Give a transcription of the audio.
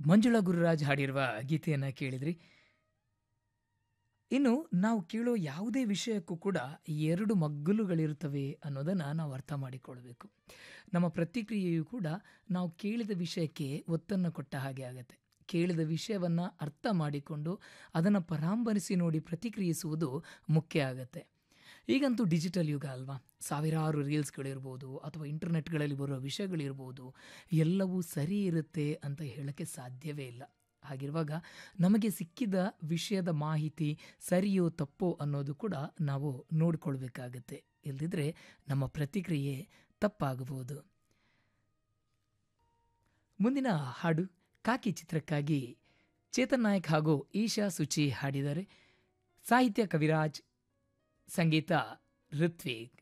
ಮಂಜುಳಾ ಗುರುರಾಜ್ ಹಾಡಿರುವ ಗೀತೆಯನ್ನು ಕೇಳಿದ್ರಿ ಇನ್ನು ನಾವು ಕೇಳೋ ಯಾವುದೇ ವಿಷಯಕ್ಕೂ ಕೂಡ ಎರಡು ಮಗ್ಗಲುಗಳಿರುತ್ತವೆ ಅನ್ನೋದನ್ನು ನಾವು ಅರ್ಥ ಮಾಡಿಕೊಳ್ಬೇಕು ನಮ್ಮ ಪ್ರತಿಕ್ರಿಯೆಯು ಕೂಡ ನಾವು ಕೇಳಿದ ವಿಷಯಕ್ಕೆ ಒತ್ತನ್ನು ಕೊಟ್ಟ ಹಾಗೆ ಆಗುತ್ತೆ ಕೇಳಿದ ವಿಷಯವನ್ನು ಅರ್ಥ ಮಾಡಿಕೊಂಡು ಅದನ್ನು ಪರಾಂಬರಿಸಿ ನೋಡಿ ಪ್ರತಿಕ್ರಿಯಿಸುವುದು ಮುಖ್ಯ ಆಗುತ್ತೆ ಈಗಂತೂ ಡಿಜಿಟಲ್ ಯುಗ ಅಲ್ವಾ ಸಾವಿರಾರು ರೀಲ್ಸ್ಗಳಿರ್ಬೋದು ಅಥವಾ ಇಂಟರ್ನೆಟ್ಗಳಲ್ಲಿ ಬರೋ ವಿಷಯಗಳಿರ್ಬೋದು ಎಲ್ಲವೂ ಸರಿ ಇರುತ್ತೆ ಅಂತ ಹೇಳೋಕ್ಕೆ ಸಾಧ್ಯವೇ ಇಲ್ಲ ಹಾಗಿರುವಾಗ ನಮಗೆ ಸಿಕ್ಕಿದ ವಿಷಯದ ಮಾಹಿತಿ ಸರಿಯೋ ತಪ್ಪೋ ಅನ್ನೋದು ಕೂಡ ನಾವು ನೋಡಿಕೊಳ್ಬೇಕಾಗತ್ತೆ ಇಲ್ಲದಿದ್ದರೆ ನಮ್ಮ ಪ್ರತಿಕ್ರಿಯೆ ತಪ್ಪಾಗಬಹುದು ಮುಂದಿನ ಹಾಡು ಕಾಕಿ ಚಿತ್ರಕ್ಕಾಗಿ ಚೇತನ್ ನಾಯಕ್ ಹಾಗೂ ಈಶಾ ಸುಚಿ ಹಾಡಿದ್ದಾರೆ ಸಾಹಿತ್ಯ ಕವಿರಾಜ್ ಸಂಗೀತ ಋತ್ವಿಕ್